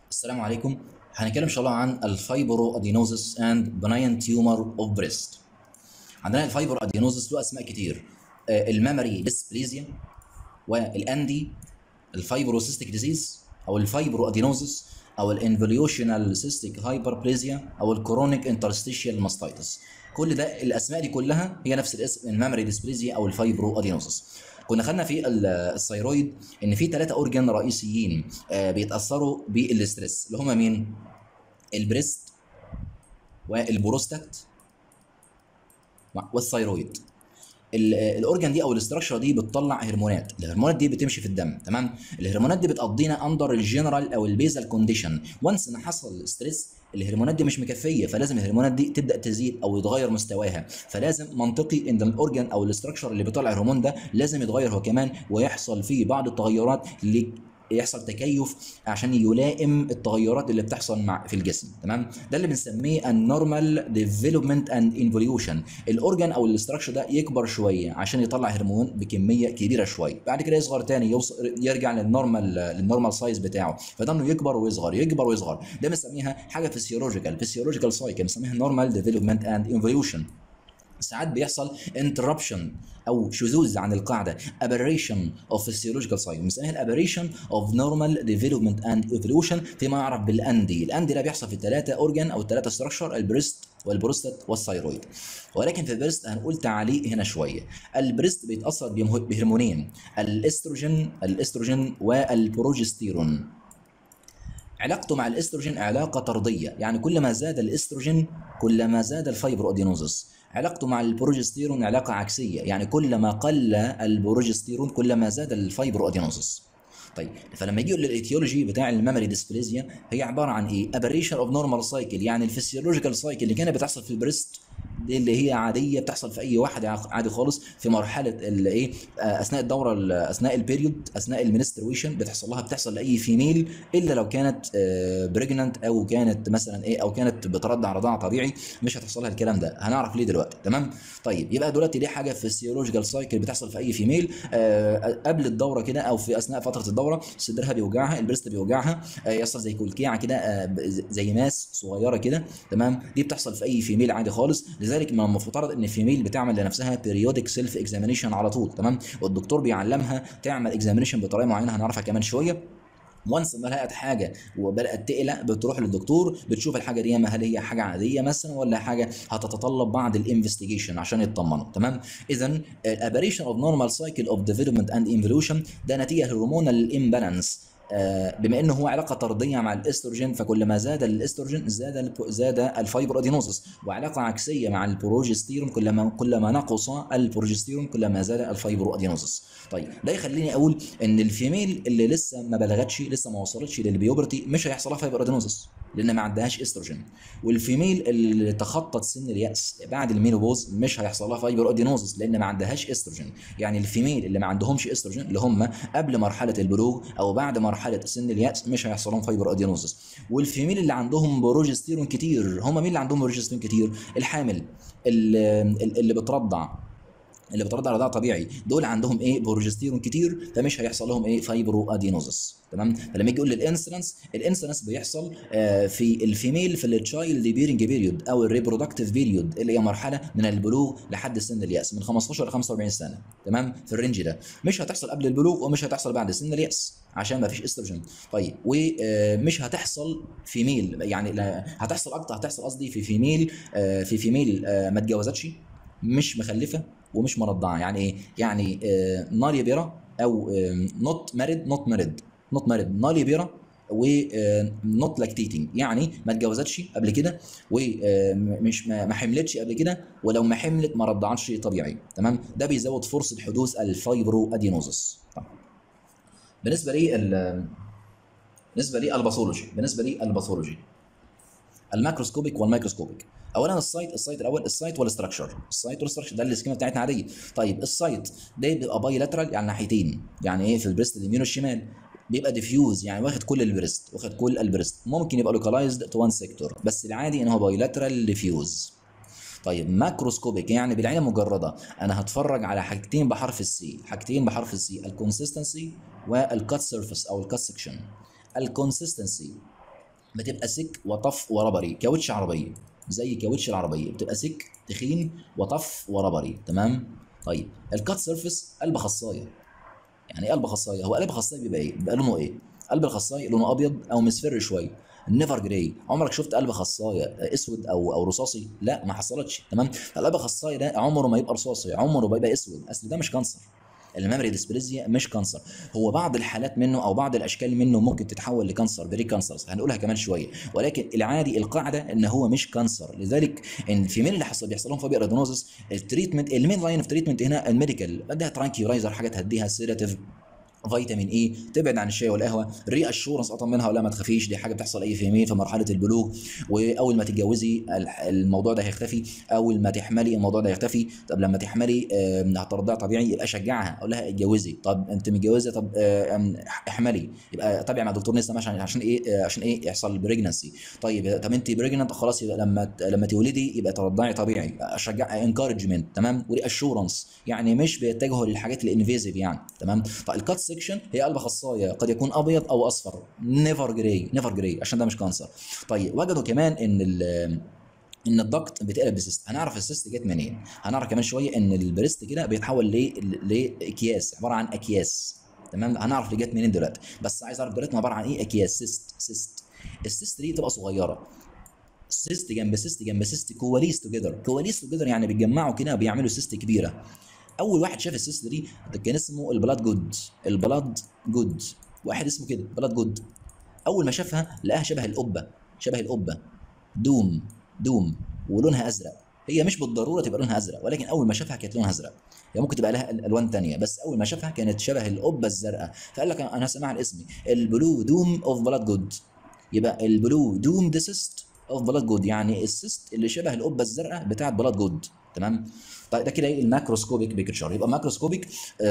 السلام عليكم هنتكلم ان شاء الله عن الفايبرو ادينوزس اند بناين تيومر اوف بريست عندنا الفايبرو ادينوزس له اسماء كتير آه، الميموري ديسبليزيا والاندي الفايبروسيستيك ديزيز او الفايبرو ادينوزس او الانفوليوشنال سيستيك هايبربليزيا او الكرونيك انترستيشيال ماستايتس كل ده الاسماء دي كلها هي نفس الاسم الميموري ديسبليزيا او الفايبرو ادينوزس كنا خدنا في ال- الثيرويد ان في ثلاثه اورجان رئيسيين آه، بيتاثروا بالاسترس اللي هم مين البريست والبروستات والثيرويد ال- الاورجان دي او الاستراكشر دي بتطلع هرمونات الهرمونات دي بتمشي في الدم تمام الهرمونات دي بتقضينا اندر الجنرال او البيزال كونديشن وانس ان حصل ستريس الهرمونات دي مش مكفيه فلازم الهرمونات دي تبدا تزيد او يتغير مستواها فلازم منطقي ان الاورجان او الاستراكشر اللي بيطلع الهرمون ده لازم يتغير هو كمان ويحصل فيه بعض التغيرات اللي يحصل تكيف عشان يلائم التغيرات اللي بتحصل مع في الجسم تمام ده اللي بنسميه النورمال ديفلوبمنت اند انفوليوشن الاورجان او الاستراكشر ده يكبر شويه عشان يطلع هرمون بكميه كبيره شويه بعد كده يصغر تاني يوصل يرجع للنورمال للنورمال سايز بتاعه فده انه يكبر ويصغر يكبر ويصغر ده بنسميها حاجه فيسيولوجيكال فيسيولوجيكال سايكل بنسميها نورمال ديفلوبمنت اند انفوليوشن ساعات بيحصل interruption او شذوذ عن القاعده aberration of physiological cycle بنسميها aberration of normal development and evolution فيما يعرف بالاندي الاندي ده بيحصل في الثلاثه اورجان او الثلاثه ستراكشر البريست والبروستات والثيرويد ولكن في البريست هنقول تعليق هنا شويه البريست بيتاثر بمه- بهرمونين الاستروجين الاستروجين والبروجستيرون علاقته مع الاستروجين علاقه طرديه يعني كل ما زاد الاستروجين كل ما زاد الفايبرو ادينوزس علاقته مع البروجستيرون علاقه عكسيه يعني كل ما قل البروجستيرون كل ما زاد الفايبرو ادينوزس طيب فلما يجي يقول الايتيولوجي بتاع الميموري ديسبليزيا هي عباره عن ايه ابريشن اوف نورمال سايكل يعني الفسيولوجيكال سايكل اللي كانت بتحصل في البريست دي اللي هي عاديه بتحصل في اي واحد عادي خالص في مرحله الايه اثناء الدوره ال- اثناء البيريود اثناء المنسترويشن بتحصل لها بتحصل لاي فيميل الا لو كانت بريجننت او كانت مثلا ايه او كانت بترضع رضاعه طبيعي مش هتحصل لها الكلام ده هنعرف ليه دلوقتي تمام طيب يبقى دلوقتي دي حاجه فيسيولوجيكال سايكل بتحصل في اي فيميل آه، قبل الدوره كده او في اثناء فتره الدوره صدرها بيوجعها البريست بيوجعها آه، يحصل زي كلكيعه كده آه، ب- زي ماس صغيره كده تمام دي بتحصل في اي فيميل عادي خالص لذلك من المفترض ان الفيميل بتعمل لنفسها بيريودك سيلف اكزامينيشن على طول تمام والدكتور بيعلمها تعمل اكزامينيشن بطريقه معينه هنعرفها كمان شويه وانس ما لقت حاجه وبدات تقلق بتروح للدكتور بتشوف الحاجه دي هل هي حاجه عاديه مثلا ولا حاجه هتتطلب بعض الانفستيجيشن عشان يطمنوا تمام اذا الابريشن اوف نورمال سايكل اوف ديفلوبمنت اند انفولوشن ده نتيجه هرمونال امبالانس بما انه هو علاقه طرديه مع الاستروجين فكل ما زاد الاستروجين زاد الب- زاد الفايبر ادينوزس وعلاقه عكسيه مع البروجستيرون كلما كلما نقص البروجستيرون كلما زاد الفايبر ادينوزس طيب ده يخليني اقول ان الفيميل اللي لسه ما بلغتش لسه ما وصلتش للبيوبرتي مش هيحصل لها فايبر ادينوزس لان ما عندهاش استروجين والفيميل اللي تخطت سن الياس بعد المينوبوز مش هيحصل لها فايبر ادينوزس لان ما عندهاش استروجين يعني الفيميل اللي ما عندهمش استروجين اللي هم قبل مرحله البلوغ او بعد مرحله سن الياس مش هيحصل لهم فايبر ادينوزس والفيميل اللي عندهم بروجستيرون كتير هم مين اللي عندهم بروجستيرون كتير الحامل اللي, اللي بترضع اللي بترضع رضاعه طبيعي دول عندهم ايه بروجستيرون كتير فمش هيحصل لهم ايه فايبرو ادينوزس تمام فلما يجي يقول لي الانسلنس الانسلنس بيحصل آه في الفيميل في التشايلد بيرنج بيريود او الريبرودكتيف بيريود اللي هي مرحله من البلوغ لحد سن الياس من 15 ل 45 سنه تمام في الرينج ده مش هتحصل قبل البلوغ ومش هتحصل بعد سن الياس عشان ما فيش استروجين طيب ومش هتحصل فيميل يعني لا هتحصل اكتر هتحصل قصدي في فيميل آه في فيميل آه ما اتجوزتش مش مخلفه ومش مرضعه يعني ايه يعني آه ناري بيرا او نوت ماريد نوت ماريد نوت ماريد ناري بيرا ونوت لاكتيتنج يعني ما اتجوزتش قبل كده ومش ما ما حملتش قبل كده ولو ما حملت ما رضعتش طبيعي تمام ده بيزود فرصه حدوث الفايبرو ادينوزس طبعا. بالنسبه لي ال- بالنسبه لي الباثولوجي بالنسبه لي الباثولوجي الماكروسكوبيك والميكروسكوبيك اولا السايت السايت الاول السايت والاستراكشر السايت والاستراكشر ده السكيما بتاعتنا عاديه طيب السايت ده بيبقى باي لاترال يعني ناحيتين يعني ايه في البريست اليمين والشمال بيبقى ديفيوز يعني واخد كل البريست واخد كل البريست ممكن يبقى لوكالايزد تو وان سيكتور بس العادي ان هو باي لاترال ديفيوز طيب ماكروسكوبيك يعني بالعين المجرده انا هتفرج على حاجتين بحرف السي حاجتين بحرف السي الكونسيستنسي والكات سيرفيس او الكات سكشن الكونسيستنسي بتبقى سك وطف وربري كاوتش عربيه زي كاوتش العربيه بتبقى سك تخين وطف وربري تمام طيب الكات سيرفيس قلب خصايه يعني ايه قلب خصايه هو قلب خصايه بيبقى ايه بيبقى لونه ايه قلب الخصايه لونه ابيض او مصفر شويه نيفر جراي عمرك شفت قلب خصايه اسود او او رصاصي لا ما حصلتش تمام القلب الخصايه ده عمره ما يبقى رصاصي عمره ما يبقى اسود اصل ده مش كانسر الميموري ديسبليزيا مش كانسر هو بعض الحالات منه او بعض الاشكال منه ممكن تتحول لكانسر بري كانسرز هنقولها كمان شويه ولكن العادي القاعده ان هو مش كانسر لذلك ان في مين اللي حصل بيحصل لهم فوبيا رادونوزس التريتمنت المين لاين اوف تريتمنت هنا الميديكال بدها ترانكيورايزر حاجه تهديها سيداتيف فيتامين اي تبعد عن الشاي والقهوه ري اشورنس اطمنها ولا ما تخافيش دي حاجه بتحصل اي فيميل في مرحله البلوغ واول ما تتجوزي الموضوع ده هيختفي اول ما تحملي الموضوع ده هيختفي طب لما تحملي هترضعي طبيعي يبقى شجعها اقول لها اتجوزي طب انت متجوزه طب احملي يبقى تابعي مع دكتور نسا عشان عشان ايه عشان ايه يحصل بريجنسي طيب طب انت بريجننت خلاص يبقى لما لما تولدي يبقى ترضعي طبيعي اشجع انكارجمنت تمام وري اشورنس يعني مش بيتجهوا للحاجات الانفيزيف يعني تمام طيب الكات سكشن هي قلب خصايه قد يكون ابيض او اصفر نيفر جراي نيفر جراي عشان ده مش كانسر طيب وجدوا كمان ان ان الضغط بيتقلب بسيست هنعرف السيست جت منين هنعرف كمان شويه ان البريست كده بيتحول لاكياس عباره عن اكياس تمام هنعرف اللي جت منين دلوقتي بس عايز اعرف دلوقتي عباره عن ايه اكياس سيست سيست السيست دي تبقى صغيره سيست جنب سيست جنب سيست كواليس توجذر كواليس توجذر يعني بيتجمعوا كده وبيعملوا سيست كبيره اول واحد شاف السيست دي ده كان اسمه البلاد جود البلاد جود واحد اسمه كده بلاد جود اول ما شافها لقاها شبه القبه شبه القبه دوم دوم ولونها ازرق هي مش بالضروره تبقى لونها ازرق ولكن اول ما شافها كانت لونها ازرق هي ممكن تبقى لها الوان تانية بس اول ما شافها كانت شبه القبه الزرقاء فقال لك انا هسمعها الاسم البلو دوم اوف بلاد جود يبقى البلو دوم ديسست اوف بلاد جود يعني السيست اللي شبه القبه الزرقاء بتاعت بلاد جود تمام طيب ده كده ايه الماكروسكوبيك بيكتشر يبقى ماكروسكوبيك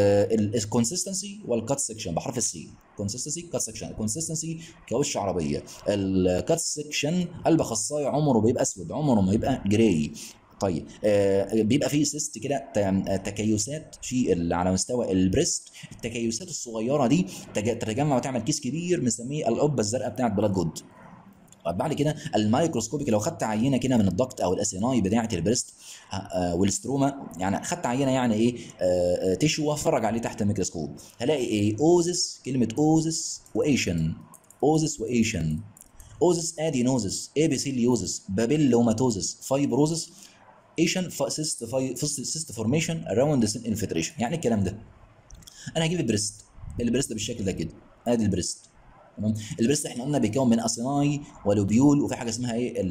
الكونسستنسي والكات سكشن بحرف السي كونسستنسي كات سكشن الكونسستنسي كوش عربيه الكات سكشن قلب خصايه عمره بيبقى اسود عمره ما يبقى جراي طيب آه بيبقى فيه سيست كده تكيسات في على مستوى البريست التكيسات الصغيره دي تتجمع وتعمل كيس كبير بنسميه القبه الزرقاء بتاعت بلاد جود طب بعد كده الميكروسكوبيك لو خدت عينه كده من الضغط او الاسيناي بتاعه البريست والستروما يعني خدت عينه يعني ايه آه تيشو وافرج عليه تحت الميكروسكوب هلاقي ايه اوزس كلمه اوزس وايشن اوزس وايشن اوزس ادينوزس ابيثيليوزس بابيلوماتوزس فايبروزس ايشن سيست سيست فورميشن اراوند سين انفلتريشن يعني الكلام ده انا هجيب البريست البريست بالشكل ده كده ادي البريست تمام البريست احنا قلنا بيكون من اصناي ولوبيول وفي حاجه اسمها ايه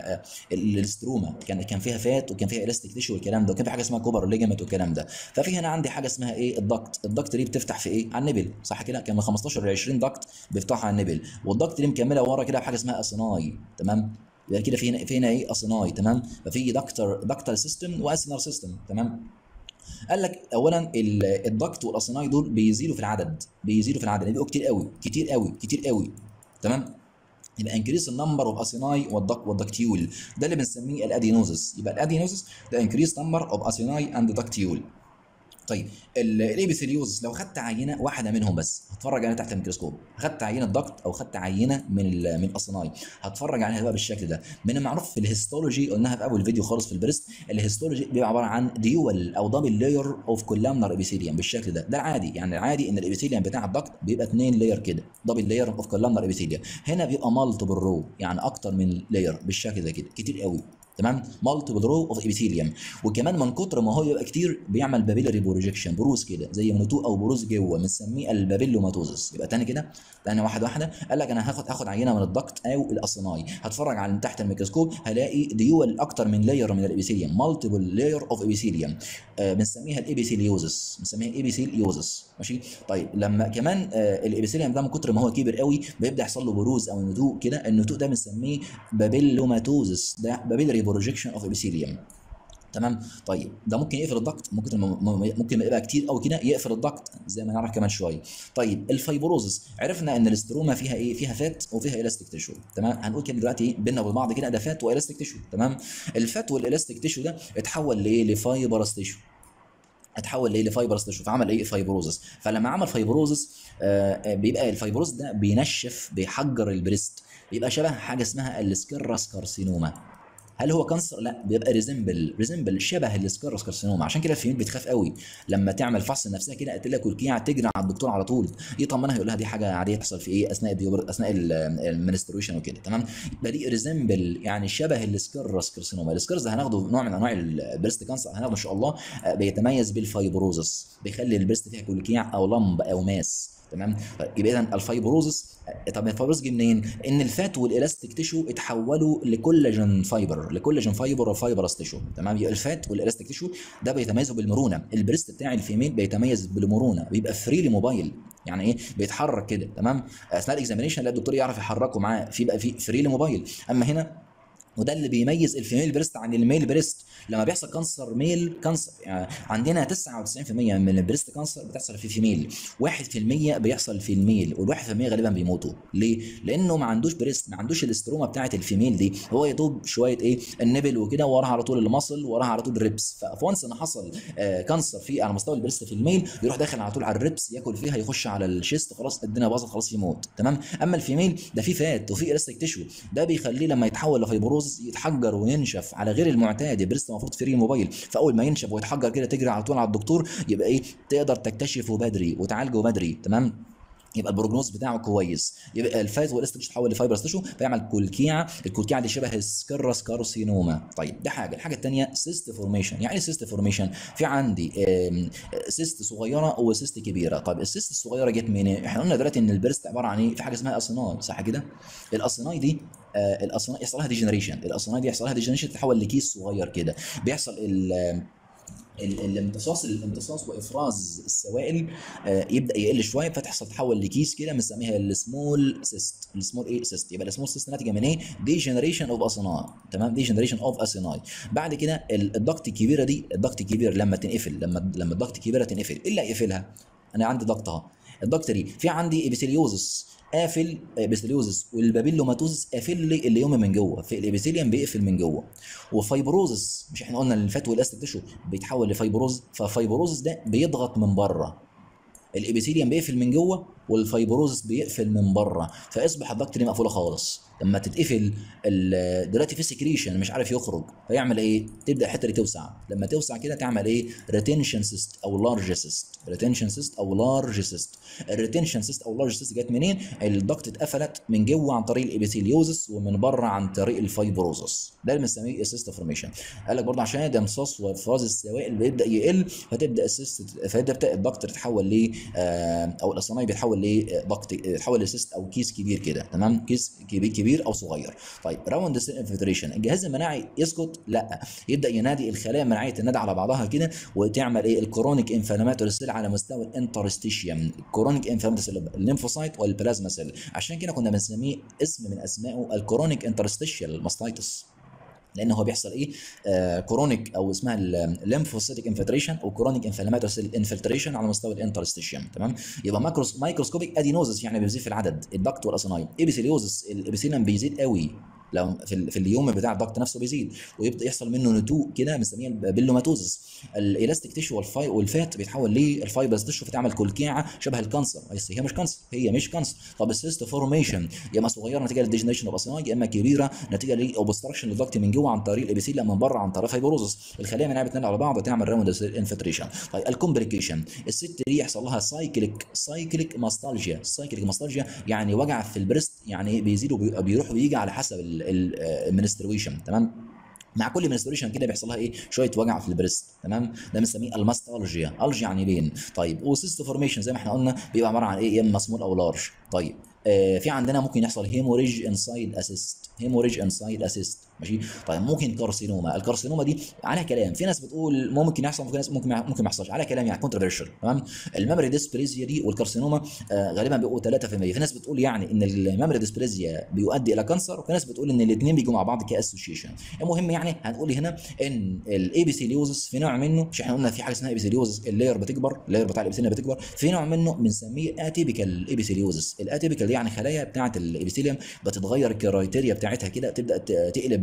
الاستروما كان كان فيها فات وكان فيها الاستيك تيشو والكلام ده وكان في حاجه اسمها كوبر ليجامنت والكلام ده ففي هنا عندي حاجه اسمها ايه الضغط الضغط دي بتفتح في ايه على النبل صح كده كان من 15 ل 20 ضغط بيفتحوا على النبل والضغط دي مكمله ورا كده بحاجه اسمها اصناي تمام يبقى كده في هنا في هنا ايه اصناي تمام ففي دكتور دكتور سيستم واسنر سيستم تمام قال لك اولا الضغط والاصناي دول بيزيدوا في العدد بيزيدوا في العدد بيبقوا كتير قوي كتير قوي كتير قوي تمام يبقى انكريس النمبر اوف اسيناي والدك والدكتيول ده اللي بنسميه الادينوزس يبقى الادينوزس ده انكريس نمبر اوف اسيناي اند دكتيول طيب الابيثيليوز لو خدت عينه واحده منهم بس هتفرج عليها تحت الميكروسكوب خدت عينه ضغط او خدت عينه من من الاصناي هتفرج عليها بقى بالشكل ده من المعروف في الهيستولوجي قلناها في اول فيديو خالص في البريست الهيستولوجي بيبقى عباره عن ديول او دبل لاير اوف كولامنر ابيثيليوم بالشكل ده ده العادي يعني العادي ان الابيثيليوم بتاع الضغط بيبقى اثنين لاير كده دبل لاير اوف كولامنر ابيثيليوم هنا بيبقى مالتيبل رو يعني اكتر من لاير بالشكل ده كده كتير قوي تمام مالتيبل رو اوف ابيثيليوم وكمان من كتر ما هو يبقى كتير بيعمل بابيلاري بروجكشن بروز كده زي منوتو او بروز جوه بنسميه البابيلوماتوزس يبقى تاني كده تاني واحده واحده قال لك انا هاخد هاخد عينه من الضغط او الاصناي هتفرج على تحت الميكروسكوب هلاقي ديول اكتر من لاير من الابيثيليوم مالتيبل لاير اوف ابيثيليوم آه بنسميها الابيثيليوزس بنسميها الابيثيليوزس ماشي طيب لما كمان آه الابيثيليوم ده من كتر ما هو كبر قوي بيبدا يحصل له بروز او نتوء كده النتوء ده بنسميه بابيلوماتوزس ده بابيلاري بروجكشن اوف ابيثيليوم تمام طيب ده ممكن يقفل الضغط ممكن ممكن يبقى كتير قوي كده يقفل الضغط زي ما نعرف كمان شويه طيب الفايبروزس عرفنا ان الاستروما فيها ايه فيها فات وفيها الاستيك تيشو تمام هنقول كده دلوقتي ايه بينا وبين بعض كده ده فات والاستيك تيشو تمام الفات والالاستيك تيشو ده اتحول لايه لفايبرس تيشو اتحول لايه لفايبرس تشو فعمل ايه فايبروزس فلما عمل فايبروزس آه آه، بيبقى الفايبروز ده بينشف بيحجر البريست بيبقى شبه حاجه اسمها السكيرس كارسينوما هل هو كانسر؟ لا بيبقى ريزمبل ريزمبل شبه السكيرس كارسينوما عشان كده الفيميل بتخاف قوي لما تعمل فحص لنفسها كده قلت لك كلكيع تجري على الدكتور على طول يطمنها يقول لها دي حاجه عاديه تحصل في ايه اثناء الديوبر اثناء المنسترويشن وكده تمام يبقى دي ريزمبل يعني شبه السكيرس كارسينوما السكيرس ده هناخده نوع من انواع البريست كانسر هناخده ان شاء الله آه، بيتميز بالفايبروزس بيخلي البريست فيها كلكيع او لمب او ماس تمام يبقى اذا الفايبروزس طب الفايبروز جه منين؟ ان الفات والالاستيك تيشو اتحولوا لكولاجين فايبر لكولاجين فايبر وفايبرس تيشو تمام يبقى الفات والالاستيك تيشو ده بيتميزوا بالمرونه البريست بتاع الفيميل بيتميز بالمرونه بيبقى فريلي موبايل يعني ايه بيتحرك كده تمام اثناء الاكزامينشن لا الدكتور يعرف يحركه معاه في بقى في فريلي موبايل اما هنا وده اللي بيميز الفيميل بريست عن الميل بريست لما بيحصل كانسر ميل كانسر يعني عندنا 99% من البريست كانسر بتحصل في فيميل 1% بيحصل في الميل وال1% غالبا بيموتوا ليه؟ لانه ما عندوش بريست ما عندوش الاستروما بتاعه الفيميل دي هو يا دوب شويه ايه النبل وكده وراها على طول المصل وراها على طول الريبس فونس ان حصل آه كانسر في على مستوى البريست في الميل يروح داخل على طول على الريبس ياكل فيها يخش على الشيست خلاص الدنيا باظت خلاص يموت تمام اما الفيميل ده فيه فات وفيه الاستيك تيشو ده بيخليه لما يتحول لفيبروز يتحجر وينشف على غير المعتاد البريست المفروض فري موبايل فاول ما ينشف ويتحجر كده تجري على طول على الدكتور يبقى ايه تقدر تكتشفه بدري وتعالجه بدري تمام يبقى البروجنوز بتاعه كويس يبقى الفات والاستيك تتحول لفايبرس تيشو فيعمل كلكيعه الكلكيعه دي شبه السكرس كارسينوما طيب ده حاجه الحاجه الثانيه سيست فورميشن يعني ايه سيست فورميشن في عندي آم، سيست صغيره وسيست كبيره طيب السيست الصغيره جت منين احنا قلنا دلوقتي ان البريست عباره عن ايه في حاجه اسمها اصناي صح كده الاصناي دي آه، الاصناي يحصل لها ديجنريشن الاصناي دي يحصل لها ديجنريشن تتحول لكيس صغير كده بيحصل ال ال- الامتصاص الامتصاص وافراز السوائل آه، يبدا يقل شويه فتحصل تحول لكيس كده بنسميها السمول سيست السمول ايه سيست يبقى السمول سيست ناتجه من ايه دي جنريشن اوف اسيناي تمام دي جنريشن اوف اسيناي بعد كده ال- الضغط الكبيره دي الضغط الكبير لما تنقفل لما لما الضغط الكبيره تنقفل ايه اللي هيقفلها انا عندي ضغط اهو الضغط دي في عندي ابيثيليوزس قافل ابيثيليوزس والبابيلوماتوزس قافل لي اليوم من جوه في الابيثيليوم بيقفل من جوه وفايبروزس مش احنا قلنا ان الفات والاستيك تيشو بيتحول لفايبروز ففايبروزس ده بيضغط من بره الابيثيليوم بيقفل من جوه والفايبروزس بيقفل من بره فاصبح الضغط دي مقفوله خالص لما تتقفل ال- دلوقتي في سكريشن مش عارف يخرج فيعمل ايه تبدا الحته دي توسع لما توسع كده تعمل ايه ريتنشن سيست او لارج سيست ريتنشن سيست او لارج سيست الريتنشن سيست او لارج سيست جت منين الضغط اتقفلت من جوه عن طريق الابيثيليوزس ومن بره عن طريق الفايبروزس ده اللي بنسميه السيست فورميشن قال لك برضه عشان ده امتصاص وافراز السوائل بيبدا يقل فتبدا السيست فتبدا الضغط تتحول ل آه، او الاصناي بيتحول لضغط يتحول لسيست او كيس كبير كده تمام كيس كبير كبير او صغير طيب راوند سيل انفلتريشن الجهاز المناعي يسكت لا يبدا ينادي الخلايا المناعيه تنادي على بعضها كده وتعمل ايه الكرونيك انفلاماتوري سيل على مستوى الانترستيشيوم الكرونيك انفلاماتوري سيل الليمفوسايت والبلازما سيل عشان كده كنا بنسميه اسم من اسمائه الكرونيك انترستيشيال ماستايتس لان هو بيحصل ايه آه كرونيك او اسمها الليمفوسيتيك انفلتريشن او كرونيك انفلاماتوري سيل انفلتريشن على مستوى الانترستيشيوم تمام يبقى مايكروس مايكروسكوبيك ادينوزس يعني بيزيد في العدد الضغط والاسناي ايبيثيليوزس الابيثيليوم بيزيد قوي لو في, ال- في اليوم بتاع الضغط نفسه بيزيد ويبدا يحصل منه نتوء كده بنسميها البيلوماتوزس الالاستيك تيشو والفاي والفات بيتحول للفايبرز تيشو فتعمل كلكيعه شبه الكانسر بس هي مش كانسر هي مش كانسر طب السيست فورميشن يا اما صغيره نتيجه للديجنريشن اوف اسناي يا اما كبيره نتيجه لاوبستراكشن للضغط من جوه عن طريق الابيثيليوم من بره عن طريق فايبروزس الخلايا منها بتنال على بعض وتعمل راوند انفلتريشن طيب الكومبليكيشن الست دي يحصل لها سايكليك سايكليك ماستالجيا سايكليك ماستالجيا يعني وجع في البريست يعني بيزيد وبيروح ويجي على حسب المنسترويشن تمام مع كل منستريشن كده بيحصل لها ايه شويه وجع في البريست تمام ده بنسميه الماستالجيا الجي يعني بين طيب وسيست فورميشن زي ما احنا قلنا بيبقى عباره عن ايه يا اما سمول او لارج طيب آه في عندنا ممكن يحصل هيموريج انسايد اسيست هيموريج انسايد اسيست ماشي طيب ممكن كارسينوما الكارسينوما دي عليها كلام في ناس بتقول ممكن يحصل في ناس ممكن ممكن ما يحصلش عليها كلام يعني كونتروفيرشال تمام الميموري ديسبليزيا دي والكارسينوما آه غالبا بيبقوا 3% في ناس بتقول يعني ان الميموري ديسبليزيا بيؤدي الى كانسر وفي ناس بتقول ان الاثنين بيجوا مع بعض كاسوشيشن المهم يعني هنقول هنا ان الابيثيليوزس في نوع منه مش احنا قلنا في حاجه اسمها ابيثيليوزس اللاير بتكبر اللاير بتاع الابيثيليوم بتكبر في نوع منه بنسميه اتيبيكال ابيثيليوزس الاتيبيكال دي يعني خلايا بتاعه الابيثيليوم بتتغير الكرايتيريا بتاعتها كده تبدا ت- تقلب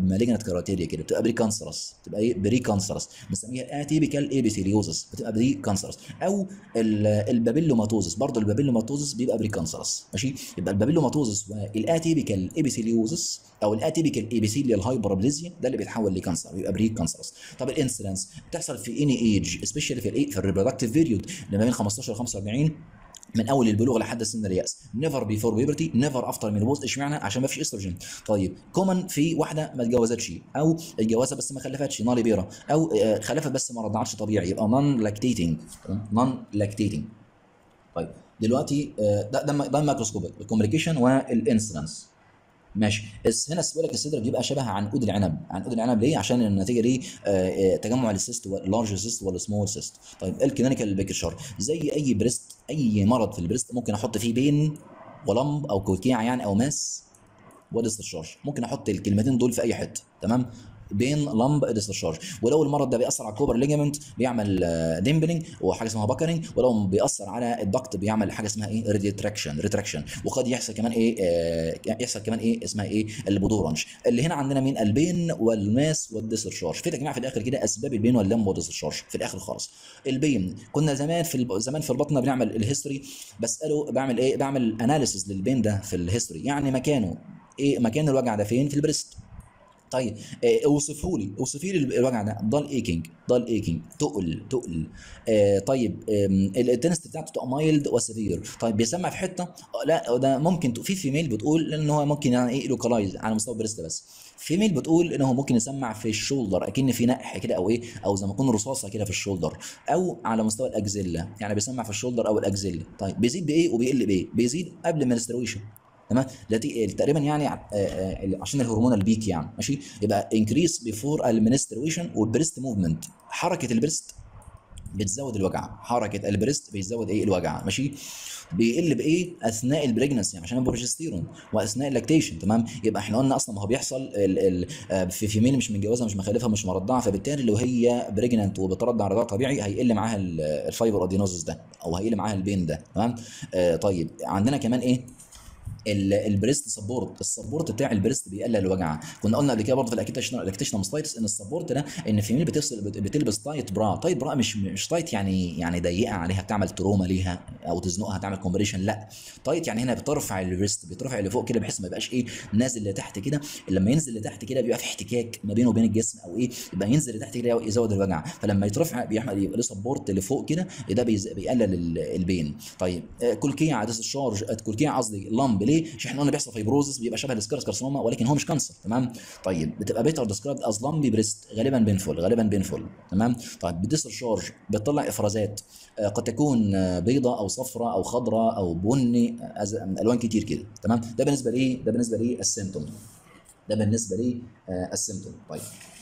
بمالجنت كرايتيريا كده بتبقى بري كانسرس بتبقى ايه بري كانسرس بنسميها اتيبيكال ايبيثيليوزس بتبقى بري كانسرس او ال- البابيلوماتوزس برضه البابيلوماتوزس بيبقى بري كانسرس ماشي يبقى البابيلوماتوزس والاتيبيكال ايبيثيليوزس او الاتيبيكال ايبيثيليال هايبربليزيا ده اللي بيتحول لكانسر بيبقى بري كانسرس طب الانسيدنس بتحصل في اني ايج سبيشالي في الايه في الريبرودكتيف بيريود اللي ما بين 15 ل 45 من اول البلوغ لحد سن الياس نيفر بيفور بيبرتي نيفر افتر مينوبوز اشمعنى عشان ما فيش استروجين طيب كومن في واحده ما اتجوزتش او اتجوزت بس ما خلفتش نالي بيرا او آه، خلفت بس ما رضعتش طبيعي يبقى نون لاكتيتنج نون لاكتيتنج طيب دلوقتي آه، ده ده ده الميكروسكوبيك الكوميونيكيشن والانسلنس ماشي بس هنا بيقول لك الصدر بيبقى شبه عنقود العنب عنقود العنب ليه عشان النتيجه دي آه، آه، تجمع السيست واللارج سيست والسمول سيست طيب الكلينيكال بيكتشر زي اي بريست اي مرض في البريست ممكن احط فيه بين ولمب او كوكيع يعني او ماس وديستشارج ممكن احط الكلمتين دول في اي حته تمام بين لمب ديستشارج ولو المرض ده بيأثر على الكوبر ليجمنت بيعمل ديمبلينج وحاجه اسمها باكرنج ولو بيأثر على الضغط بيعمل حاجه اسمها ايه ريتراكشن ريتراكشن وقد يحصل كمان ايه آه يحصل كمان ايه اسمها ايه البودورنج اللي هنا عندنا مين البين والماس والديستشارج في تجميع في الاخر كده اسباب البين واللمب والديستشارج في الاخر خالص البين كنا زمان في الب... زمان في البطنه بنعمل الهيستوري بساله بعمل ايه بعمل اناليسيس للبين ده في الهيستوري يعني مكانه ايه مكان الوجع ده فين في البريست طيب آه، اوصفه لي اوصفي لي الوجع ده ضل ايكينج ضل ايكينج تقل تقل آه طيب التنست بتاعته تبقى مايلد وسيفير طيب بيسمع في حته آه، لا ده ممكن ت- في فيميل بتقول ان هو ممكن يعني ايه لوكالايز على مستوى البريست بس فيميل بتقول ان هو ممكن يسمع في الشولدر اكن في نقح كده او ايه او زي ما يكون رصاصه كده في الشولدر او على مستوى الاكزيلا يعني بيسمع في الشولدر او الاكزيلا طيب بيزيد بايه وبيقل بايه بيزيد قبل المنسترويشن تمام التي- تقريبا يعني ع- آه، آه، عشان الهرمون البيك يعني ماشي يبقى انكريس بيفور المنسترويشن والبريست موفمنت حركه البريست بتزود الوجع حركه البريست بيزود ايه الوجع ماشي بيقل بايه اثناء البريجنسي عشان البروجستيرون واثناء اللاكتيشن تمام يبقى احنا قلنا اصلا ما هو بيحصل ال ال آه، في فيميل مش متجوزه مش مخلفه مش مرضعه فبالتالي لو هي بريجننت وبترضع رضاع طبيعي هيقل معاها ال- الفايبر ادينوزس ده او هيقل معاها البين ده تمام آه طيب عندنا كمان ايه ال- البريست سبورت السبورت بتاع البريست بيقلل الوجع كنا قلنا قبل كده برضه في الاكتيشن الاكتيشن ماستايتس ان السبورت ده ان الفيميل بتفصل بت- بتلبس تايت برا تايت برا مش مش تايت يعني يعني ضيقه عليها بتعمل تروما ليها او تزنقها تعمل كومبريشن لا تايت يعني هنا بترفع الريست بترفع لفوق كده بحيث ما يبقاش ايه نازل لتحت كده لما ينزل لتحت كده بيبقى في احتكاك ما بينه وبين الجسم او ايه يبقى ينزل لتحت كده يزود الوجع فلما يترفع بيعمل يبقى له سبورت لفوق كده ده بيز- بيقلل ال- البين طيب آه، كلكيع ديسشارج كلكيع قصدي لمب ليه؟ عشان احنا قلنا بيحصل فيبروزس بيبقى شبه السكارس كارسينوما ولكن هو مش كانسر تمام طيب بتبقى بيتر ديسكرايبد از لمبي بريست غالبا بينفول غالبا بينفول تمام طيب بتديسشارج بتطلع افرازات آه، قد تكون آه، بيضاء او صفراء او خضراء او بني آه، أز- الوان كتير كده تمام ده بالنسبه ليه ده بالنسبه ليه السيمتوم ده بالنسبه ليه آه، السيمتوم طيب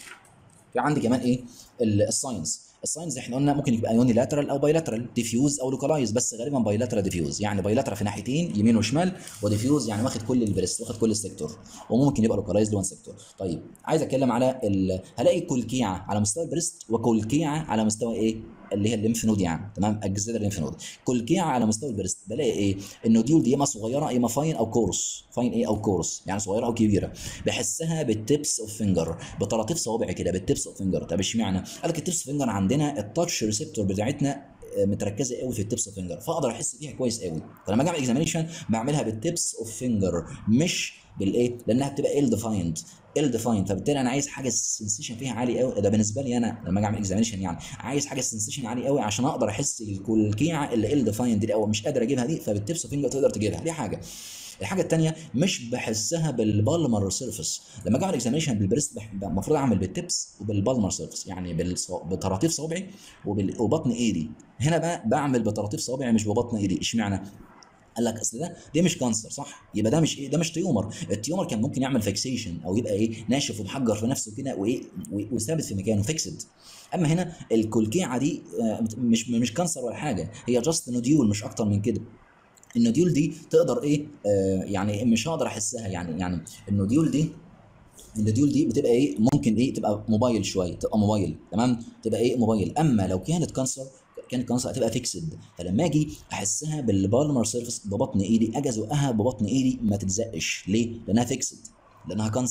في عندي كمان ايه ال- الساينس الساينس احنا قلنا ممكن يبقى يوني لاترال او بايلاترال ديفيوز او لوكالايز بس غالبا بايلاترال ديفيوز يعني بايلاترال في ناحيتين يمين وشمال وديفيوز يعني واخد كل البريست واخد كل السيكتور وممكن يبقى لوكالايز لوان سيكتور طيب عايز اتكلم على ال... هلاقي كلكيعه على مستوى البريست وكلكيعه على مستوى ايه اللي هي الليمف نود يعني تمام اجزاء الليمف نود كلكيعه على مستوى البريست بلاقي ايه النوديول دي يا اما صغيره يا اما فاين او كورس فاين ايه او كورس يعني صغيره او كبيره بحسها بالتيبس اوف فينجر بطراطيف صوابع كده بالتيبس اوف فينجر طب اشمعنى قال لك التيبس فينجر عندنا التاتش ريسبتور بتاعتنا آه، متركزه قوي في التيبس اوف فينجر فاقدر احس بيها كويس قوي فلما اجي اعمل اكزامينشن بعملها بالتيبس اوف فينجر مش بالايه لانها بتبقى ال ديفايند ال ديفايند فبالتالي انا عايز حاجه السنسيشن فيها عالي قوي ده بالنسبه لي انا لما اجي اعمل اكزامينشن يعني عايز حاجه السنسيشن عالي قوي عشان اقدر احس الكلكيعه اللي ال ديفايند دي او مش قادر اجيبها دي فبالتيبس اوف فينجر تقدر تجيبها دي حاجه الحاجه الثانيه مش بحسها بالبالمر سيرفيس لما اجي اعمل اكزامينشن بالبريست بح- المفروض اعمل بالتبس وبالبالمر سيرفيس يعني بالص- بطراطيف صوابعي وبال- وبطن ايدي هنا بقى بعمل بطراطيف صوابعي مش ببطن ايدي اشمعنى قال لك اصل ده ده مش كانسر صح يبقى ده مش ايه ده مش تيومر التيومر كان ممكن يعمل فيكسيشن او يبقى ايه ناشف ومحجر في نفسه كده وايه و- وثابت في مكانه فيكسد اما هنا الكلكيعه دي آه، مش مش كانسر ولا حاجه هي جاست نوديول مش اكتر من كده النوديول دي تقدر ايه آه يعني مش هقدر احسها يعني يعني النوديول دي النوديول دي بتبقى ايه ممكن ايه تبقى موبايل شويه تبقى موبايل تمام تبقى ايه موبايل اما لو كانت كانسر كانت كانسر هتبقى فيكسد فلما اجي احسها بالبالمر سيرفيس ببطن ايدي اجي ازقها ببطن ايدي ما تتزقش ليه؟ لانها فيكسد لانها كانسر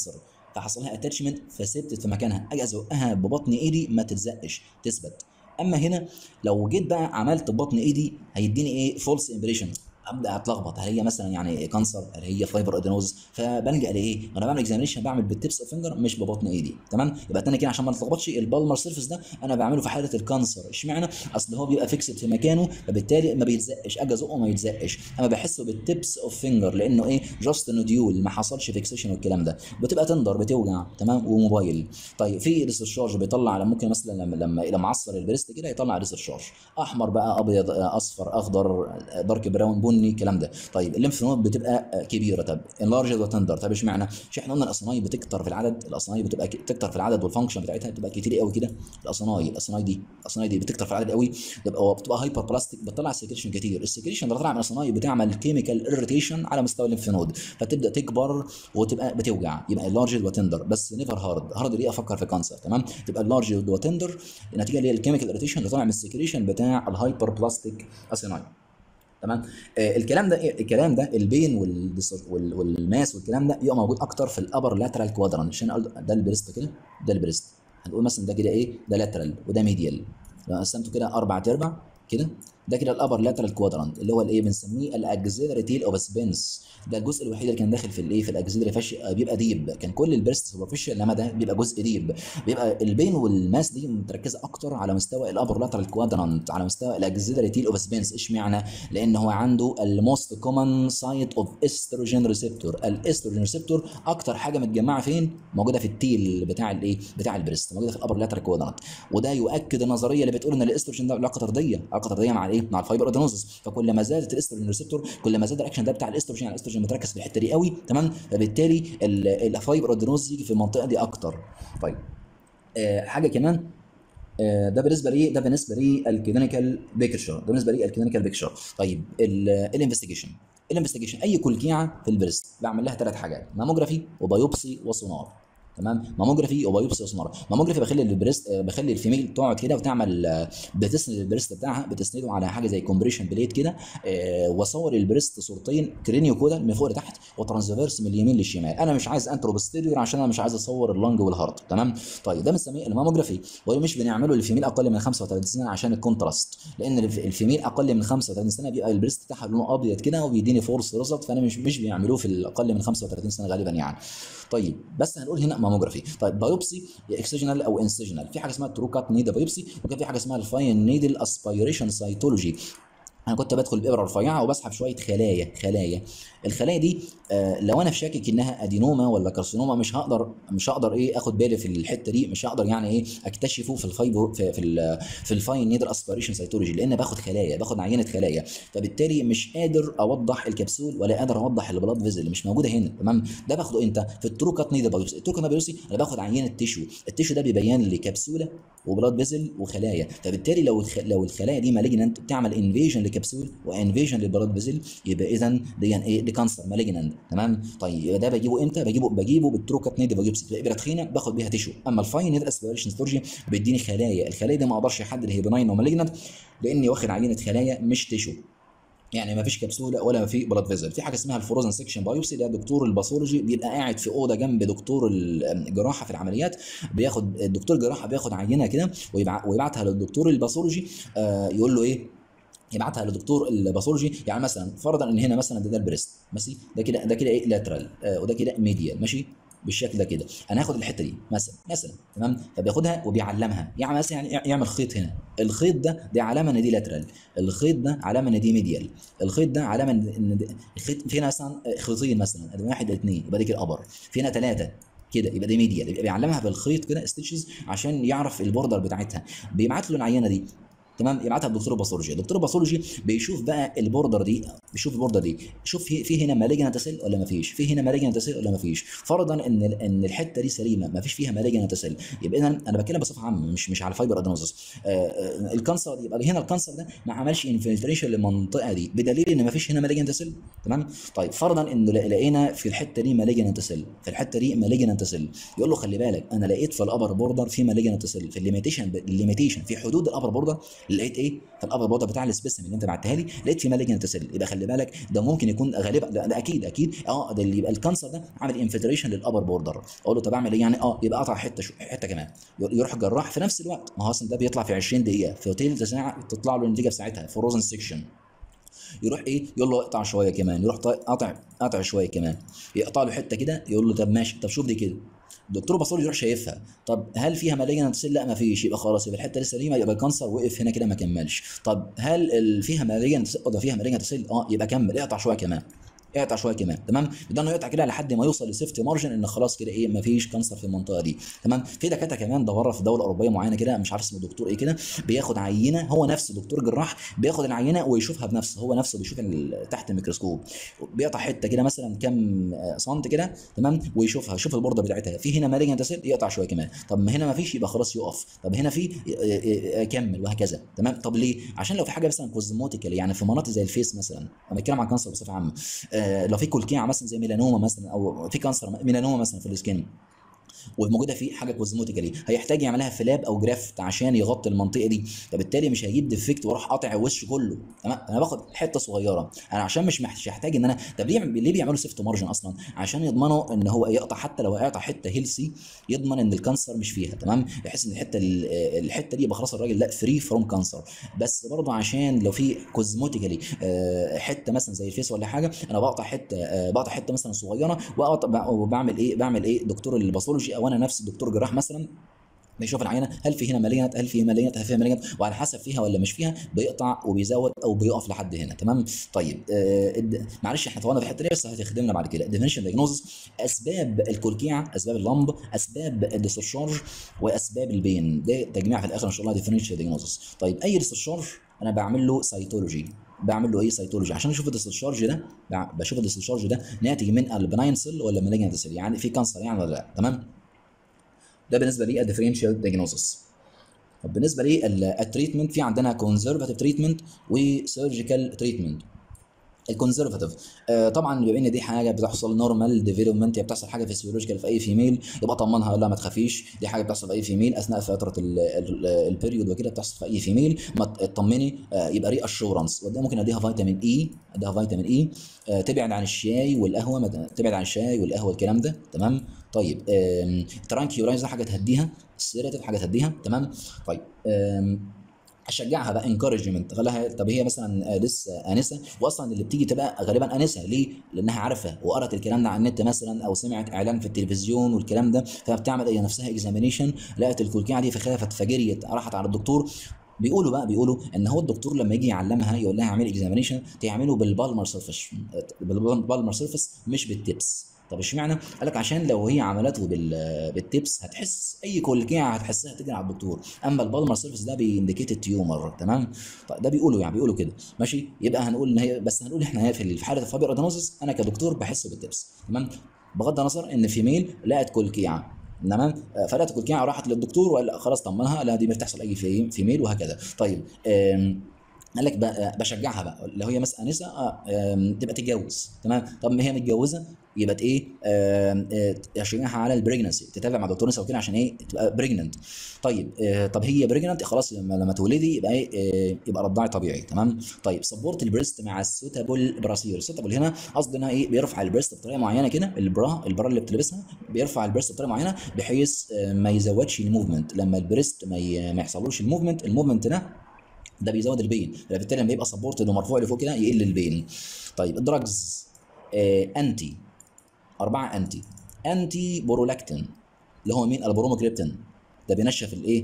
فحصل لها اتاتشمنت فثبتت في مكانها اجي ازقها ببطن ايدي ما تتزقش تثبت اما هنا لو جيت بقى عملت ببطن ايدي هيديني ايه فولس امبريشن ابدا اتلخبط هل هي مثلا يعني كانسر هل هي فايبر ادينوز فبلجا لايه؟ وانا بعمل اكزامينشن بعمل بالتبس اوف فينجر مش ببطن ايدي تمام يبقى تاني كده عشان ما نتلخبطش البالمر سيرفيس ده انا بعمله في حاله الكانسر اشمعنى؟ اصل هو بيبقى فيكسد في مكانه فبالتالي ما بيتزقش اجي ازقه ما يتزقش اما بحسه بالتبس اوف فينجر لانه ايه جاست نوديول ما حصلش فيكسيشن والكلام ده بتبقى تندر بتوجع تمام وموبايل طيب في ريسيرشارج بيطلع ممكن مثلا لما لما لما اعصر البريست كده يطلع ريسيرشارج احمر بقى ابيض اصفر اخضر دارك براون بني الكلام ده طيب الليمف نود بتبقى كبيره طب انلارجد وتندر طب اشمعنى؟ مش احنا قلنا الاصناي بتكتر في العدد الاصناي بتبقى تكتر في العدد والفانكشن بتاعتها بتبقى كتير قوي كده الاصناي الاصناي دي الاصناي دي بتكتر في العدد قوي بتبقى بتبقى هايبر بلاستيك بتطلع سكريشن كتير السكريشن اللي طالعه من الاصناي بتعمل كيميكال اريتيشن على مستوى الليمف نود فتبدا تكبر وتبقى بتوجع يبقى اللارجد وتندر بس نيفر هارد هارد ليه افكر في كانسر تمام تبقى اللارجد وتندر نتيجه للكيميكال اريتيشن اللي طالع من السكريشن بتاع الهايبر بلاستيك اصناي تمام آه الكلام ده الكلام ده البين وال والماس والكلام ده بيبقى موجود اكتر في الابر لاترال كوادرانت عشان ده البريست كده ده البريست هنقول مثلا ده كده ايه ده لاترال وده ميديال لو قسمته كده اربع ارباع كده ده كده الابر لاترال كوادرانت اللي هو الايه بنسميه الاكزيلري تيل اوف سبنس ده الجزء الوحيد اللي كان داخل في الايه في الاكزيلري فش بيبقى ديب كان كل البريست سوبرفيشال انما ده بيبقى جزء ديب بيبقى البين والماس دي متركزه اكتر على مستوى الابر لاترال كوادرانت على مستوى الاكزيلري تيل اوف سبنس اشمعنى لان هو عنده الموست كومن سايت اوف استروجين ريسبتور الاستروجين ريسبتور اكتر حاجه متجمعه فين موجوده في التيل بتاع الايه بتاع البريست موجوده في الابر لاترال كوادرانت وده يؤكد النظريه اللي بتقول ان الاستروجين ده علاقه طرديه علاقه طرديه مع الايه مع الفايبر ادينوزس فكل ما زادت الاستروجين ريسبتور كل ما زاد الاكشن ده بتاع الاستروجين يعني الاستروجين متركز في الحته دي قوي تمام فبالتالي الفايبر ادينوز يجي في المنطقه دي اكتر طيب آه حاجه كمان آه ده بالنسبه لي ده بالنسبه لي الكلينيكال بيكتشر ده بالنسبه لي الكلينيكال بيكتشر طيب الانفستيجيشن الانفستيجيشن اي كلكيعه في البريست بعمل لها ثلاث حاجات ماموجرافي وبيوبسي وسونار تمام ماموجرافي وبيوبسي وسونار ماموجرافي بخلي البريست بخلي الفيميل تقعد كده وتعمل بتسند البريست بتاعها بتسنده على حاجه زي كومبريشن بليت كده واصور البريست صورتين كرينيو كودا من فوق لتحت وترانسفيرس من اليمين للشمال انا مش عايز انتروبستيريور عشان انا مش عايز اصور اللنج والهارت تمام طيب ده بنسميه الماموجرافي ومش بنعمله للفيميل اقل من 35 سنه عشان الكونتراست لان الفيميل اقل من 35 سنه بيبقى البريست بتاعها لونه ابيض كده وبيديني فورس ريزلت فانا مش مش بيعملوه في الاقل من 35 سنه غالبا يعني طيب بس هنقول هنا ماموجرافي طيب بايوبسي اكسجنال او انسجنال في حاجه اسمها تروكات نيدل بايوبسي وكان في حاجه اسمها الفاين نيدل اسبيريشن سايتولوجي انا كنت بدخل بابره رفيعه وبسحب شويه خلايا خلايا الخلايا دي آه لو انا في شاكك انها ادينوما ولا كارسينوما مش هقدر مش هقدر ايه اخد بالي في الحته دي مش هقدر يعني ايه اكتشفه في الفايبر في في, ال في الفاين نيدل اسبيريشن سيتولوجي لان باخد خلايا باخد عينه خلايا فبالتالي مش قادر اوضح الكبسول ولا قادر اوضح البلاد فيزل مش موجوده هنا تمام ده باخده امتى في التروكات نيدل بايوبسي التروكات بايوبسي انا باخد عينه تيشو التيشو ده بيبين لي كبسوله وبلاد فيزل وخلايا فبالتالي لو الخ... لو الخلايا دي مالجنانت بتعمل انفيجن لكبسول وانفيجن للبلاد فيزل يبقى اذا دي ايه دي كانسر مالجنانت تمام طيب ده بجيبه امتى بجيبه بجيبه بالتروكات نيدل بايوبسي تبقى ابره تخينه باخد بيها تيشو اما الفاين نيدل اسبيريشن ستورجي بيديني خلايا الخلايا دي ما اقدرش احدد هي بناين ومالجنانت لاني واخد عينه خلايا مش تيشو يعني ما فيش كبسوله ولا في بلاد فيزل في حاجه اسمها الفروزن سيكشن بايوبسي ده دكتور الباثولوجي بيبقى قاعد في اوضه جنب دكتور الجراحه في العمليات بياخد الدكتور الجراحه بياخد عينه كده ويبعتها للدكتور الباثولوجي آه يقول له ايه يبعتها لدكتور الباثولوجي يعني مثلا فرضا ان هنا مثلا ده, ده البريست ماشي ده كده ده كده ايه لاترال آه وده كده ميديال ماشي بالشكل ده كده انا هاخد الحته دي مثلا مثلا تمام فبياخدها وبيعلمها يعني مثلا يعني يعمل خيط هنا الخيط ده دي علامه ان دي لاترال الخيط ده علامه ان دي ميديال الخيط ده علامه ان دي الخيط في هنا مثلا خيطين مثلا ادي واحد اثنين يبقى دي كده ابر في هنا ثلاثه كده يبقى دي ميديال يبقى بيعلمها بالخيط كده ستيتشز عشان يعرف البوردر بتاعتها بيبعت له العينه دي تمام يبعتها لدكتور الباثولوجي الدكتور الباثولوجي بيشوف بقى البوردر دي بيشوف البوردر دي شوف في, في هنا مالجنت سيل ولا ما فيش في هنا مالجنت سيل ولا ما فيش فرضا ان ان الحته دي سليمه ما فيش فيها مالجنت سيل يبقى اذا انا بتكلم بصفه عامه مش مش على الفايبر ادينوزس آه الكانسر دي يبقى هنا الكانسر ده ما عملش انفلتريشن للمنطقه دي بدليل ان ما فيش هنا مالجنت سيل تمام طيب فرضا ان لقينا في الحته دي مالجنت سيل في الحته دي مالجنت سيل يقول له خلي بالك انا لقيت في الابر بوردر في مالجنت سيل في الليميتيشن الليميتيشن في حدود الابر بوردر لقيت ايه في الابر بوردر بتاع السبيسيمن اللي انت بعتها لي لقيت في مالجنت سيل يبقى خلي بالك ده ممكن يكون غالبا ده, ده اكيد اكيد اه ده اللي يبقى الكانسر ده عامل انفلتريشن للابر بوردر اقول له طب اعمل ايه يعني اه يبقى قطع حته شو حته كمان يروح جراح في نفس الوقت ما هو اصلا ده بيطلع في 20 دقيقه في تلت ساعه تطلع له النتيجه في ساعتها فروزن سيكشن يروح ايه يقول له اقطع شويه كمان يروح قاطع قاطع شويه كمان يقطع له حته كده يقول له طب ماشي طب شوف دي كده الدكتور باصولوجي يروح شايفها طب هل فيها مالجنت سيل لا ما فيش يبقى خلاص يبقى الحته لسه سليمه يبقى الكانسر وقف هنا كده ما كملش طب هل ال- فيها مالجنت سيل ده فيها مالجنت سيل اه يبقى كمل اقطع شويه كمان اقطع شويه كمان تمام ده انه يقطع كده لحد ما يوصل لسيفتي مارجن ان خلاص كده ايه مفيش كانسر في المنطقه دي تمام في دكاتره كمان ده بره في دوله اوروبيه معينه كده مش عارف اسمه دكتور ايه كده بياخد عينه هو نفسه دكتور جراح بياخد العينه ويشوفها بنفسه هو نفسه بيشوف ال- تحت الميكروسكوب بيقطع حته كده مثلا كام آه، سنت كده تمام ويشوفها يشوف البورده بتاعتها في هنا مالجنت سيل يقطع شويه كمان طب ما هنا ما فيش يبقى خلاص يقف طب هنا في آه، آه، آه، كمل وهكذا تمام طب ليه عشان لو في حاجه مثلا كوزموتيكال يعني في مناطق زي الفيس مثلا انا بتكلم عن كانسر بصفه عامه آه، لو في كلكيعه مثلا زي ميلانوما مثلا او في كانسر ميلانوما مثلا في السكين وموجوده فيه حاجه كوزموتيكالي هيحتاج يعملها فلاب او جرافت عشان يغطي المنطقه دي فبالتالي مش هيجيب ديفكت واروح قاطع الوش كله تمام انا باخد حته صغيره انا عشان مش مح- مش هحتاج ان انا طب ليه ليه بيعملوا سيفت مارجن اصلا عشان يضمنوا ان هو يقطع حتى لو هيقطع حته هيلسي يضمن ان الكانسر مش فيها تمام بحيث ان الحته ال- الحته دي يبقى خلاص الراجل لا فري فروم كانسر بس برضه عشان لو في كوزموتيكالي حته مثلا زي الفيس ولا حاجه انا بقطع حته آه، بقطع حته مثلا صغيره وأقطع- وبعمل ايه بعمل ايه دكتور الباثولوجي او انا نفسي دكتور جراح مثلا بيشوف العينه هل في هنا مالجنت هل في مالجنت هل فيها مالجنت وعلى حسب فيها ولا مش فيها بيقطع وبيزود او بيقف لحد هنا تمام طيب آه الد- معلش احنا طولنا في الحته دي بس هتخدمنا بعد كده ديفينيشن دايجنوزس اسباب الكلكيعه اسباب اللمب اسباب الديسشارج واسباب البين ده تجميع في الاخر ان شاء الله ديفينيشن دايجنوزس طيب اي ديسشارج انا بعمل له سيتولوجي بعمل له ايه سيتولوجي عشان اشوف الديسشارج ده بع- بشوف الديسشارج ده ناتج من البناين سيل ولا مالجنت سيل يعني في كانسر يعني ولا لا تمام ده بالنسبه لي الديفرنشال دايجنوزس طب بالنسبه لي التريتمنت في عندنا كونزرفاتيف تريتمنت وسيرجيكال تريتمنت الكونزرفاتيف آه طبعا بما ان دي حاجه بتحصل نورمال ديفلوبمنت هي بتحصل حاجه فيسيولوجيكال في اي فيميل يبقى طمنها لا ما تخافيش دي حاجه بتحصل في اي فيميل اثناء فتره ال- ال- البيريود وكده بتحصل في اي فيميل ما تطمني آه يبقى ري اشورنس وده ممكن اديها فيتامين اي اديها فيتامين اي آه تبعد عن الشاي والقهوه ما ت- تبعد عن الشاي والقهوه الكلام ده تمام طيب ترانكيورايز ده حاجه تهديها السيراتيف حاجه تهديها تمام طيب آم، اشجعها بقى انكارجمنت خلاها طب هي مثلا آه، لسه انسه واصلا اللي بتيجي تبقى غالبا انسه ليه؟ لانها عارفه وقرت الكلام ده على النت مثلا او سمعت اعلان في التلفزيون والكلام ده فبتعمل هي نفسها اكزامينيشن لقت الكلكيعه دي فخافت فجريت راحت على الدكتور بيقولوا بقى بيقولوا ان هو الدكتور لما يجي يعلمها يقول لها اعملي اكزامينيشن تعمله بالبالمر سيرفيس بالبالمر سيرفيس مش بالتبس طب اشمعنى؟ قال لك عشان لو هي عملته بال بالتبس هتحس اي كلكيعه هتحسها تجري على الدكتور اما البالمر سيرفيس ده بينديكيت التيومر تمام طيب ده بيقولوا يعني بيقولوا كده ماشي يبقى هنقول ان هي بس هنقول احنا هي في في حاله الفابير ادينوزس انا كدكتور بحس بالتبس تمام بغض النظر ان فيميل لقت كلكيعه تمام آه، فلقت كلكيعه راحت للدكتور وقال لا خلاص طمنها لا دي مش بتحصل اي في فيميل وهكذا طيب آم، قال لك بقى بشجعها بقى لو هي مثلا انسه آه، آم، تبقى تتجوز تمام طب ما هي متجوزه يبقى ايه آم، آه، اشجعها على البريجنسي تتابع مع دكتور نساء وكده عشان ايه تبقى بريجننت طيب آه، طب هي بريجننت خلاص لما لما تولدي يبقى ايه آه، يبقى رضاعي طبيعي تمام طيب سبورت البريست مع السوتابل براسير السوتابل هنا قصدي انها ايه بيرفع البريست بطريقه معينه كده البرا البرا اللي بتلبسها بيرفع البريست بطريقه معينه بحيث آه، ما يزودش الموفمنت لما البريست ما ي- ما يحصلوش الموفمنت الموفمنت ده ده بيزود البين فبالتالي لما يبقى سبورت انه مرفوع لفوق كده يقل البين طيب الدراجز آه انتي اربعه انتي انتي بورولاكتين اللي هو مين البروموكريبتين ده بينشف الايه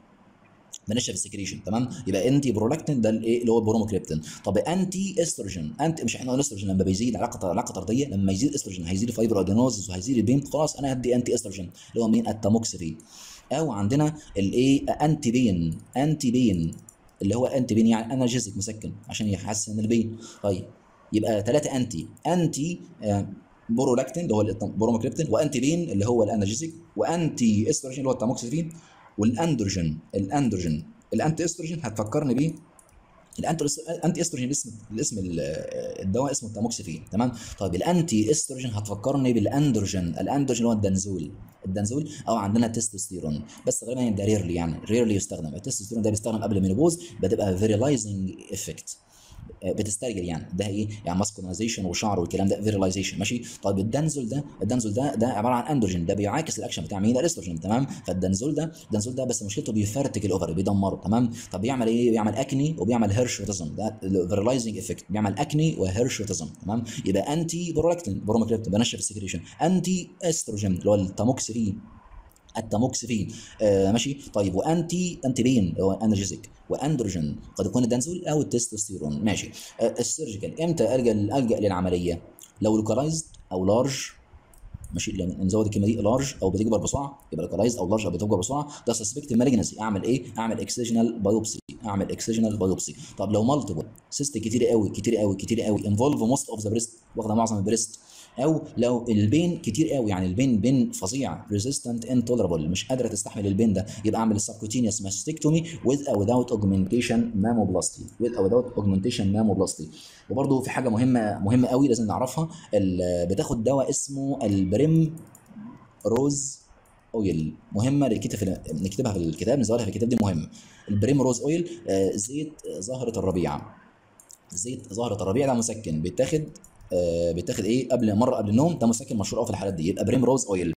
بنشف السكريشن تمام يبقى انتي برولاكتين ده الايه اللي هو البروموكريبتين طب انتي استروجين انت مش احنا قلنا الاستروجين لما بيزيد علاقه علاقه طرديه لما يزيد استروجين هيزيد الفايبر ادينوزس وهيزيد البين خلاص انا هدي انتي استروجين اللي هو مين التاموكسفين او عندنا الايه انتي بين انتي بين اللي هو انتي بين يعني انرجيزك مسكن عشان يحسن البين طيب يبقى ثلاثه انتي انتي آه، بورولاكتين اللي هو البروموكريبتين وانتي بين اللي هو الانرجيزك وانتي استروجين اللي هو التاموكسفين والاندروجين الاندروجين الانتي استروجين هتفكرني بيه الانتي الانتي استروجين الاسم الاسم ال- الدواء اسمه التاموكسفين تمام طيب الانتي استروجين هتفكرني بالاندروجين الاندروجين اللي هو الدنزول الدنزول او عندنا تستوستيرون بس غالبا ده ريرلي يعني ريرلي يستخدم التستوستيرون ده بيستخدم قبل المينوبوز بتبقى فيريلايزنج افكت بتسترجل يعني ده ايه يعني ماسكولينايزيشن وشعر والكلام ده فيرلايزيشن ماشي طيب الدنزول ده الدنزول ده ده عباره عن اندروجين ده بيعاكس الاكشن بتاع مين الاستروجين تمام فالدنزول ده الدنزول ده بس مشكلته بيفرتك الاوفري بيدمره تمام طب بيعمل ايه بيعمل اكني وبيعمل هيرشوتيزم ده الفيرلايزنج افكت بيعمل اكني وهيرشوتيزم تمام يبقى انتي برولاكتين بروماكريبتين بنشف السكريشن انتي استروجين اللي هو التاموكسفين التاموكسفين آه ماشي طيب وانتي انتي بين هو انرجيزك واندروجين قد يكون الدنزول او التستوستيرون ماشي آه السيرجيكال امتى الجا الجا للعمليه لو لوكالايزد او لارج ماشي لما نزود الكلمه دي لارج او بتكبر بسرعه يبقى لوكالايزد او لارج او بتكبر بسرعه ده سسبكت مالجنسي اعمل ايه؟ اعمل اكسجنال بايوبسي اعمل اكسجنال بايوبسي طب لو مالتيبل سيست كتير قوي كتير قوي كتير قوي انفولف موست اوف ذا بريست واخده معظم البريست او لو البين كتير قوي يعني البين بين فظيع ريزيستنت انتولربل مش قادره تستحمل البين ده يبقى اعمل السبكوتينيوس ماستكتومي with او without augmentation mammoplasty with او without augmentation mammoplasty وبرده في حاجه مهمه مهمه قوي لازم نعرفها بتاخد دواء اسمه البريم روز اويل مهمه نكتبها في نكتبها في الكتاب نزودها في الكتاب دي مهمه البريم روز اويل زيت زهره الربيع زيت زهره الربيع ده مسكن بيتاخد آه بيتاخد ايه قبل مره قبل النوم ده مسكن مشهور قوي في الحالات دي يبقى بريم روز اويل